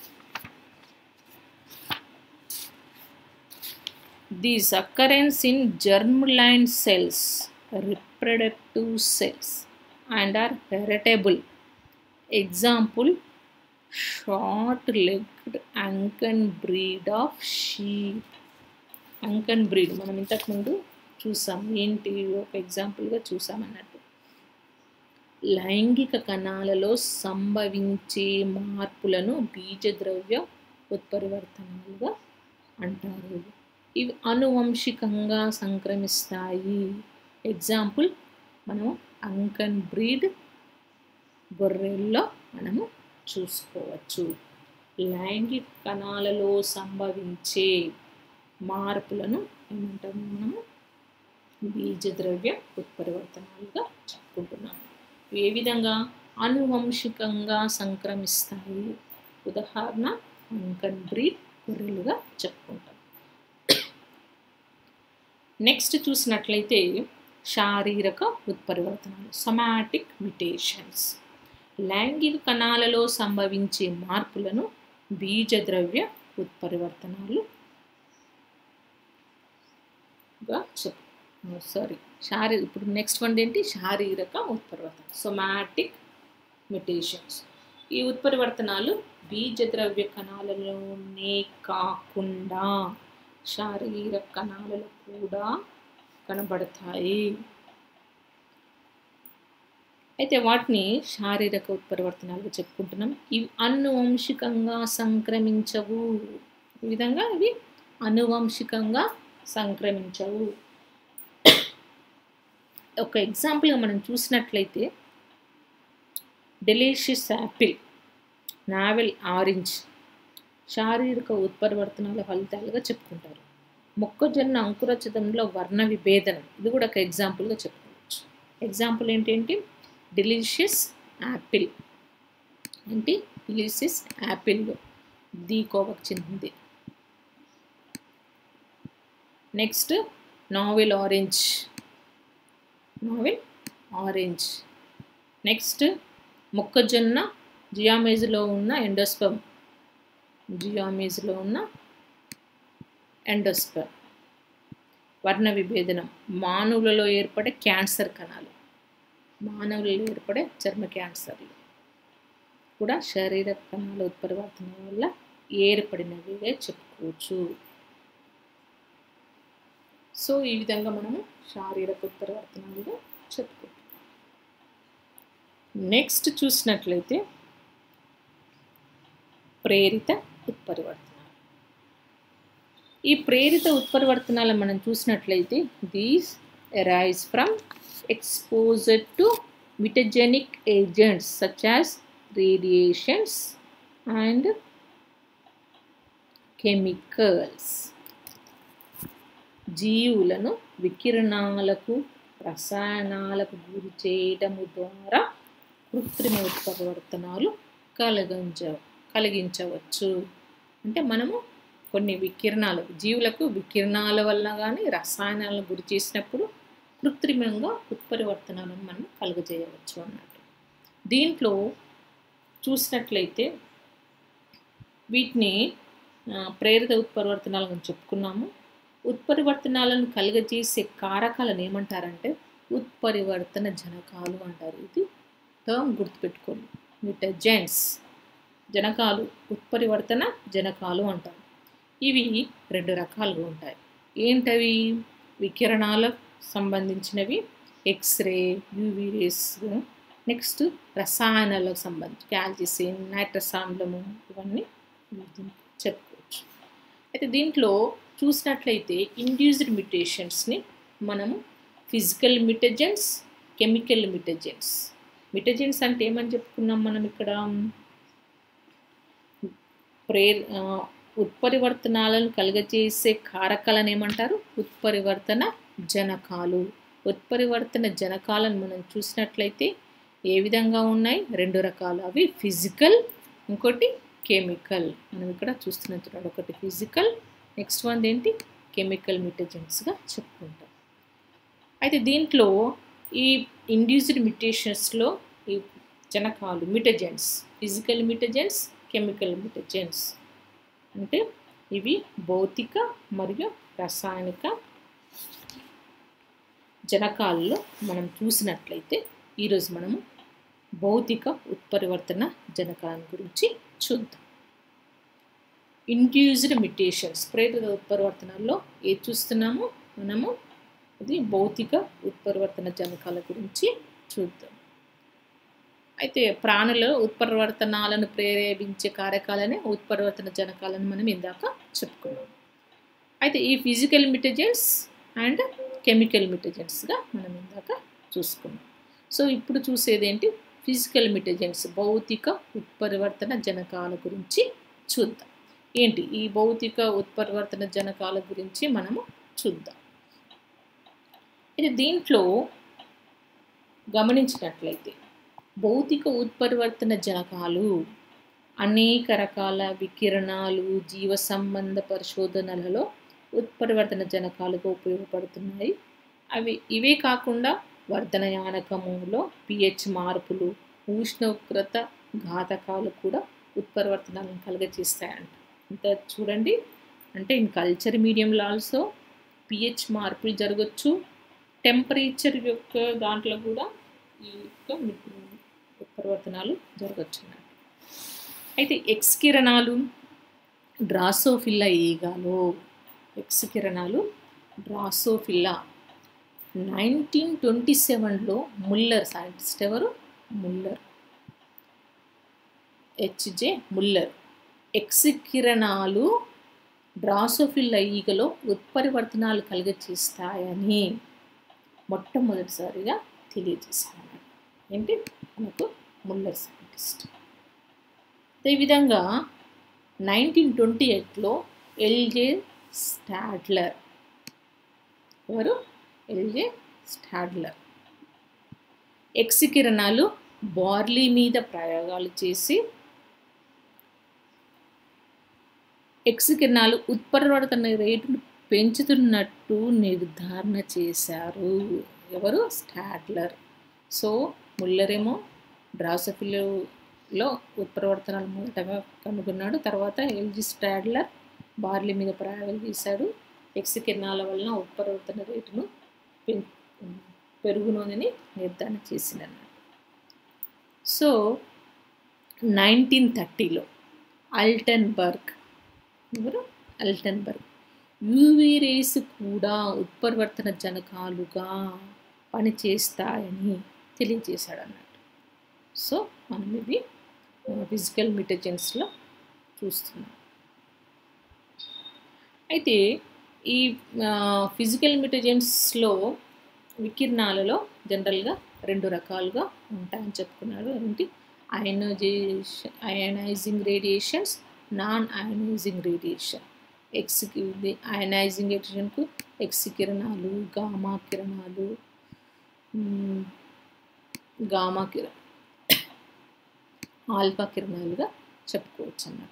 These occurrence in germline cells, reproductive cells, and are heritable. Example, short-legged Ankan breed of sheep. Ancon breed మనం ఇంతకుముందు చూసాం ఏంటి ఒక ఎగ్జాంపుల్గా చూసాం అన్నట్టు లైంగిక కణాలలో సంభవించే మార్పులను బీజద్రవ్య ఉత్పరివర్తనాలుగా అంటారు ఇవి అనువంశికంగా సంక్రమిస్తాయి ఎగ్జాంపుల్ మనము అంకన్ బ్రీడ్ గొర్రెల్లో మనము చూసుకోవచ్చు లైంగిక కణాలలో సంభవించే మార్పులను ఏమంటాము మనము బీజద్రవ్య ఉత్పరివర్తనాలుగా చెప్పుకుంటున్నాము ఏ విధంగా అనువంశికంగా సంక్రమిస్తాయి ఉదాహరణ అంకన్ బ్రీడ్ గొర్రెలుగా చెప్పుకుంటాం నెక్స్ట్ చూసినట్లయితే శారీరక ఉత్పరివర్తనాలు సొమాటిక్ మ్యుటేషన్స్ లైంగిక కణాలలో సంభవించే మార్పులను బీజద్రవ్య ఉత్పరివర్తనాలు చెప్పు సారీ శారీ ఇప్పుడు నెక్స్ట్ వన్ ఏంటి శారీరక ఉత్పరివర్తన సొమాటిక్ మ్యుటేషన్స్ ఈ ఉత్పరివర్తనాలు బీజద్రవ్య కణాలలోనే కాకుండా శారీరక కణాలలో కూడా కనబడతాయి అయితే వాటిని శారీరక ఉత్పరివర్తనాలుగా చెప్పుకుంటున్నాం ఇవి అనువంశికంగా సంక్రమించవు ఈ విధంగా ఇవి అనువంశికంగా సంక్రమించవు ఒక ఎగ్జాంపుల్గా మనం చూసినట్లయితే డెలిషియస్ యాపిల్ నావెల్ ఆరెంజ్ శారీరక ఉత్పరివర్తనాల ఫలితాలుగా చెప్పుకుంటారు మొక్కజొన్న అంకురచితంలో వర్ణ విభేదనం ఇది కూడా ఒక ఎగ్జాంపుల్గా చెప్పుకోవచ్చు ఎగ్జాంపుల్ ఏంటంటే డెలిషియస్ యాపిల్ ఏంటి డెలిషియస్ యాపిల్ ది కోవకు చెందింది next navel orange navel orange next మొక్కజొన్న జియామేజ్లో ఉన్న ఎండోస్పమ్ జియామేజ్లో ఉన్న ఎండోస్పమ్ వర్ణ విభేదనం మానవులలో ఏర్పడే క్యాన్సర్ కణాలు మానవులలో ఏర్పడే చర్మ క్యాన్సర్లు కూడా శరీర కణాల ఉత్పరివర్తన వల్ల ఏర్పడినవిగా చెప్పుకోవచ్చు సో ఈ విధంగా మనము శారీరక ఉత్పరివర్తనాలుగా చెప్పుకోవచ్చు నెక్స్ట్ చూసినట్లయితే ప్రేరిత ఉత్పరివర్తనాలు ఈ ప్రేరిత ఉత్పరివర్తనాలు మనం చూసినట్లయితే these arise from exposure to mutagenic agents such as radiations and chemicals జీవులను వికిరణాలకు రసాయనాలకు గురి చేయడము ద్వారా కృత్రిమ ఉత్పరివర్తనాలు కలిగించ కలిగించవచ్చు అంటే మనము కొన్ని వికిరణాలు జీవులకు వికిరణాల వల్ల కానీ రసాయనాలను గురి చేసినప్పుడు కృత్రిమంగా ఉత్పరివర్తనాలను మనం కలుగజేయవచ్చు అన్నట్టు దీంట్లో చూసినట్లయితే వీటిని ప్రేరిత ఉత్పరివర్తనాలను చెప్పుకున్నాము ఉత్పరివర్తనాలను కలుగజేసే కారకాలను ఏమంటారంటే ఉత్పరివర్తన జనకాలు అంటారు ఇది టర్మ్ గుర్తుపెట్టుకోండి మిటజెంట్స్ జనకాలు ఉత్పరివర్తన జనకాలు అంటారు ఇవి రెండు రకాలుగా ఉంటాయి ఏంటవి వికిరణాలకు సంబంధించినవి ఎక్స్రే యూవీ రేస్ నెక్స్ట్ రసాయనాలకు సంబంధించి క్యాల్సిసిన్ నైట్రస్ ఆమ్లము ఇవన్నీ చెప్పుకోవచ్చు అయితే దీంట్లో చూసినట్లయితే ఇండ్యూస్డ్ మ్యుటేషన్స్ని మనము ఫిజికల్ మిటజెన్స్ కెమికల్ మిటజెన్స్ మిటజెన్స్ అంటే ఏమని చెప్పుకున్నాం మనం ఇక్కడ ప్రే ఉత్పరివర్తనాలను కలుగజేసే కారకాలను ఏమంటారు ఉత్పరివర్తన జనకాలు ఉత్పరివర్తన జనకాలను మనం చూసినట్లయితే ఏ విధంగా ఉన్నాయి రెండు రకాలు అవి ఫిజికల్ ఇంకోటి కెమికల్ మనం ఇక్కడ చూస్తున్నాం చూడండి ఒకటి ఫిజికల్ నెక్స్ట్ వన్ ఏంటి కెమికల్ మిటజెంట్స్గా చెప్పుకుంటాం అయితే దీంట్లో ఈ ఇండ్యూస్డ్ మిటేషన్స్లో ఈ జనకాలు mutagens physical mutagens chemical mutagens అంటే ఇవి భౌతిక మరియు రసాయనిక జనకాల్లో మనం చూసినట్లయితే ఈరోజు మనము భౌతిక ఉత్పరివర్తన జనకాల గురించి చూద్దాం ఇండ్యూస్డ్ మిటేషన్స్ ప్రేరిత ఉత్పరివర్తనాల్లో ఏది చూస్తున్నామో మనము ఇది భౌతిక ఉత్పరివర్తన జనకాల గురించి చూద్దాం అయితే ప్రాణుల ఉత్పరివర్తనాలను ప్రేరేపించే కారకాలనే ఉత్పరివర్తన జనకాలను మనం ఇందాక చెప్పుకున్నాం అయితే ఈ ఫిజికల్ మిటజెంట్స్ అండ్ కెమికల్ మిటజెంట్స్గా మనం ఇందాక చూసుకున్నాం సో ఇప్పుడు చూసేది ఏంటి ఫిజికల్ మిటజెంట్స్ భౌతిక ఉత్పరివర్తన జనకాల గురించి చూద్దాం ఏంటి ఈ భౌతిక ఉత్పరివర్తన జనకాల గురించి మనము చూద్దాం ఇది దీంట్లో గమనించినట్లయితే భౌతిక ఉత్పరివర్తన జనకాలు అనేక రకాల వికిరణాలు జీవ సంబంధ పరిశోధనలలో ఉత్పరివర్తన జనకాలుగా ఉపయోగపడుతున్నాయి అవి ఇవే కాకుండా వర్ధనయానకములో పిహెచ్ మార్పులు ఉష్ణోగ్రత ఘాతకాలు కూడా ఉత్పరివర్తనాలను కలుగజేస్తాయంట ఇంకా చూడండి అంటే ఇన్ కల్చర్ మీడియంలో ఆల్సో పిహెచ్ మార్పులు జరగచ్చు టెంపరేచర్ యొక్క దాంట్లో కూడా ఈ యొక్క ఉత్పరివర్తనాలు జరగచ్చు అన్నట్టు అయితే ఎక్స్ కిరణాలు డ్రాసోఫిల్లా ఈగాలో ఎక్స్ కిరణాలు డ్రాసోఫిల్లా నైన్టీన్ ట్వంటీ సెవెన్లో ముల్లర్ సైంటిస్ట్ ఎవరు ముల్లర్ హెచ్జే ముల్లర్ ఎక్స్ కిరణాలు డ్రాసోఫిల్లా ఈగలో ఉత్పరివర్తనాలు కలుగచేస్తాయని మొట్టమొదటిసారిగా తెలియజేశారు ఏంటి మనకు ముల్లర్ సైంటిస్ట్ అదేవిధంగా నైన్టీన్ ట్వంటీ ఎయిట్లో ఎల్జే స్టాడ్లర్ ఎవరు ఎల్జే స్టాడ్లర్ ఎక్స్ కిరణాలు బార్లీ మీద ప్రయోగాలు చేసి ఎక్స్ కిరణాలు ఉత్పరివర్తన రేటును పెంచుతున్నట్టు నిర్ధారణ చేశారు ఎవరు స్టాడ్లర్ సో ముల్లరేమో డ్రాసఫిల్లో ఉత్పరివర్తనాలు మొదటగా కనుగొన్నాడు తర్వాత ఎల్జీ స్టాడ్లర్ బార్లీ మీద ప్రయోగాలు చేశాడు ఎక్స్ కిరణాల వలన ఉత్పరివర్తన రేటును పెం- పెరుగునని నిర్ధారణ చేసిందన్నమాట సో నైన్టీన్ థర్టీలో అల్టన్బర్గ్ ఎవరు అల్టన్బర్గ్ యూవీ రేస్ కూడా ఉత్పరివర్తన జనకాలుగా పనిచేస్తాయని తెలియజేశాడు అన్నట్టు సో మనం ఇవి ఫిజికల్ మిటజెన్స్లో చూస్తున్నాం అయితే ఈ ఫిజికల్ మిటజెన్స్లో వికిరణాలలో జనరల్గా రెండు రకాలుగా ఉంటాయని చెప్పుకున్నాడు ఏంటి ionisation ionising radiations non ionising radiation X ionising రేడియేషన్కు ఎక్స్ కిరణాలు గామా కిరణాలు మ్, గామా కిర ఆల్ఫా కిరణాలుగా చెప్పుకోవచ్చు అన్నట్టు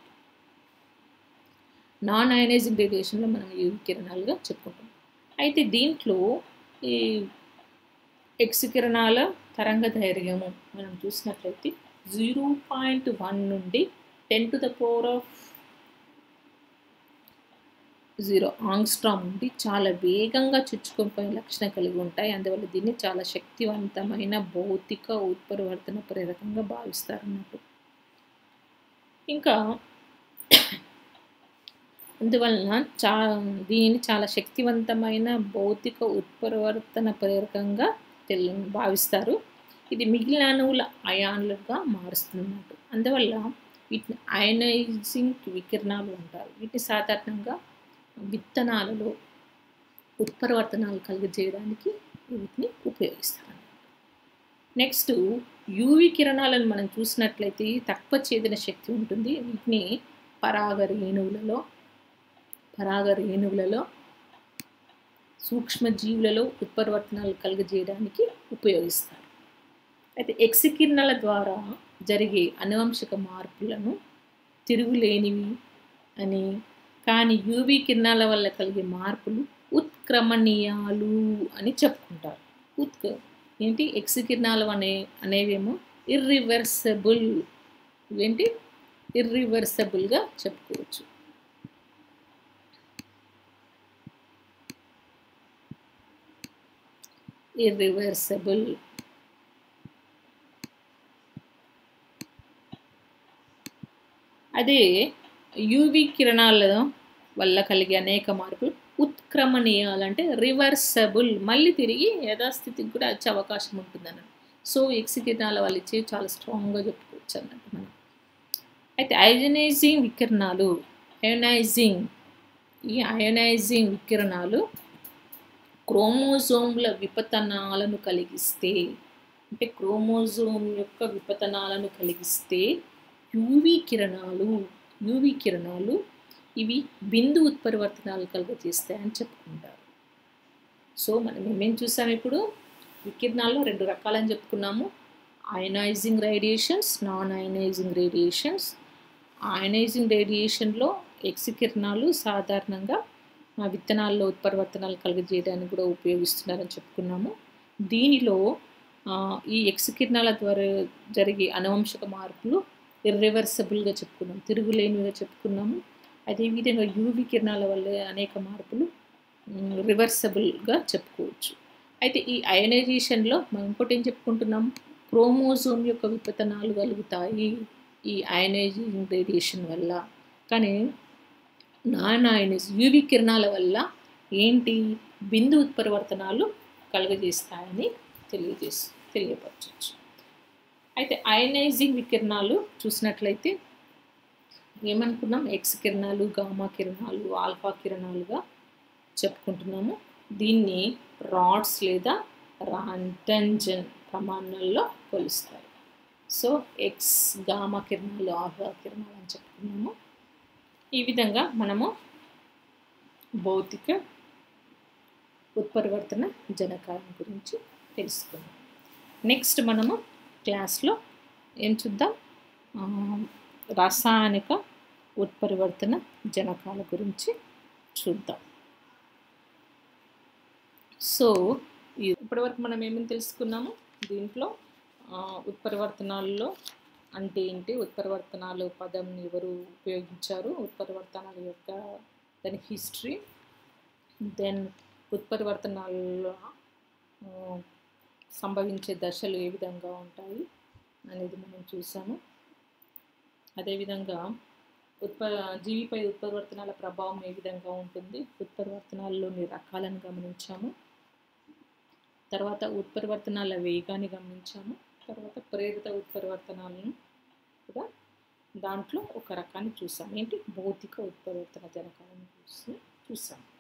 నాన్ అయనైజింగ్ రేడియేషన్లో మనం యూవి కిరణాలుగా చెప్పుకుంటాం అయితే దీంట్లో ఈ ఎక్స్ కిరణాల తరంగ ధైర్యము మనం చూసినట్లయితే జీరో పాయింట్ వన్ నుండి ten to the power of zero angstrom నుండి చాలా వేగంగా చుచ్చుకుపోయే లక్షణం కలిగి ఉంటాయి అందువల్ల దీన్ని చాలా శక్తివంతమైన భౌతిక ఉత్పరివర్తన ప్రేరకంగా భావిస్తారు అన్నట్టు ఇంకా అందువలన చా దీనిని చాలా శక్తివంతమైన భౌతిక ఉత్పరివర్తన ప్రేరకంగా తెలి భావిస్తారు ఇది మిగిలిన అణువుల అయాన్లుగా మారుస్తున్నట్టు అందువల్ల వీటిని అయనైజింగ్ వికిరణాలు అంటారు వీటిని సాధారణంగా విత్తనాలలో ఉత్పరివర్తనాలు కలిగజేయడానికి వీటిని ఉపయోగిస్తారు నెక్స్ట్ యూవి కిరణాలను మనం చూసినట్లయితే తక్కువ ఛేదన శక్తి ఉంటుంది వీటిని పరాగ రేణువులలో పరాగ రేణువులలో సూక్ష్మజీవులలో ఉత్పరివర్తనాలు కలుగజేయడానికి ఉపయోగిస్తారు అయితే ఎక్స్ కిరణాల ద్వారా జరిగే అనువంశిక మార్పులను తిరుగులేనివి అని కానీ యూవీ కిరణాల వల్ల కలిగే మార్పులు ఉత్క్రమణీయాలు అని చెప్పుకుంటారు ఉత్క ఏంటి ఎక్స్ కిరణాలు అనే అనేవేమో ఇర్రివర్సబుల్ ఏంటి ఇర్రివర్సబుల్గా చెప్పుకోవచ్చు ఇర్రివర్సబుల్ అదే యూవి కిరణాల వల్ల కలిగే అనేక మార్పులు ఉత్క్రమణీయాలు అంటే రివర్సబుల్ మళ్ళీ తిరిగి యథాస్థితికి కూడా వచ్చే అవకాశం ఉంటుంది అన్నట్టు సో ఎక్స్ కిరణాల వల్ల ఇచ్చి చాలా స్ట్రాంగ్గా చెప్పుకోవచ్చు అన్నట్టు మనం అయితే అయనైజింగ్ వికిరణాలు అయనైజింగ్ ఈ అయనైజింగ్ వికిరణాలు క్రోమోజోమ్ల విపతనాలను కలిగిస్తే అంటే క్రోమోజోమ్ యొక్క విపతనాలను కలిగిస్తే యూవి కిరణాలు యూవి కిరణాలు ఇవి బిందు ఉత్పరివర్తనాలు కలుగజేస్తాయని చెప్పుకుంటారు సో మనం ఏమేం చూసాం ఇప్పుడు వికిరణాల్లో రెండు రకాలని చెప్పుకున్నాము ionising radiations non ionising radiations ionising రేడియేషన్లో ఎక్స్ కిరణాలు సాధారణంగా ఆ విత్తనాల్లో ఉత్పరివర్తనాలు కలుగజేయడానికి కూడా ఉపయోగిస్తున్నారని చెప్పుకున్నాము దీనిలో ఆ, ఈ ఎక్స్ కిరణాల ద్వారా జరిగే అనువంశక మార్పులు ఇర్రివర్సబుల్గా చెప్పుకున్నాం తిరుగులేనివిగా చెప్పుకున్నాము అదేవిధంగా యూవి కిరణాల వల్ల అనేక మార్పులు రివర్సబుల్గా చెప్పుకోవచ్చు అయితే ఈ అయనైజేషన్లో మనం ఇంకోటి ఏం చెప్పుకుంటున్నాం క్రోమోజోమ్ యొక్క విపతనాలు కలుగుతాయి ఈ అయనైజింగ్ రేడియేషన్ వల్ల కానీ నాన్ అయనైజ్ యూవి కిరణాల వల్ల ఏంటి బిందు ఉత్పరివర్తనాలు కలుగజేస్తాయని తెలియజేసి తెలియపరచవచ్చు అయితే అయనైజింగ్ వికిరణాలు చూసినట్లయితే ఏమనుకున్నాం ఎక్స్ కిరణాలు గామా కిరణాలు ఆల్ఫా కిరణాలుగా చెప్పుకుంటున్నాము దీన్ని రాడ్స్ లేదా రాంటంజన్ ప్రమాణాల్లో కొలుస్తారు సో ఎక్స్ గామా కిరణాలు ఆల్ఫా కిరణాలు అని చెప్పుకున్నాము ఈ విధంగా మనము భౌతిక ఉత్పరివర్తన జనకాలం గురించి తెలుసుకుందాం నెక్స్ట్ మనము క్లాస్లో ఏం చూద్దాం ఆ, రాసాయనిక ఉత్పరివర్తన జనకాల గురించి చూద్దాం సో ఈ- ఇప్పటివరకు మనం ఏమేమి తెలుసుకున్నాము దీంట్లో ఆ, ఉత్పరివర్తనాల్లో అంటే ఏంటి ఉత్పరివర్తనాలు పదం ఎవరు ఉపయోగించారు ఉత్పరివర్తనాల యొక్క దాని హిస్టరీ దెన్ ఉత్పరివర్తనాల్లో ఆ, సంభవించే దశలు ఏ విధంగా ఉంటాయి అనేది మనం చూసాము అదేవిధంగా ఉత్ప జీవిపై ఉత్పరివర్తనాల ప్రభావం ఏ విధంగా ఉంటుంది ఉత్పరివర్తనాల్లోని రకాలను గమనించాము తర్వాత ఉత్పరివర్తనాల వేగాన్ని గమనించాము తర్వాత ప్రేరిత ఉత్పరివర్తనాలను కూడా దాంట్లో ఒక రకాన్ని చూసాం ఏంటి భౌతిక ఉత్పరివర్తన జనకాలను చూసి చూసాం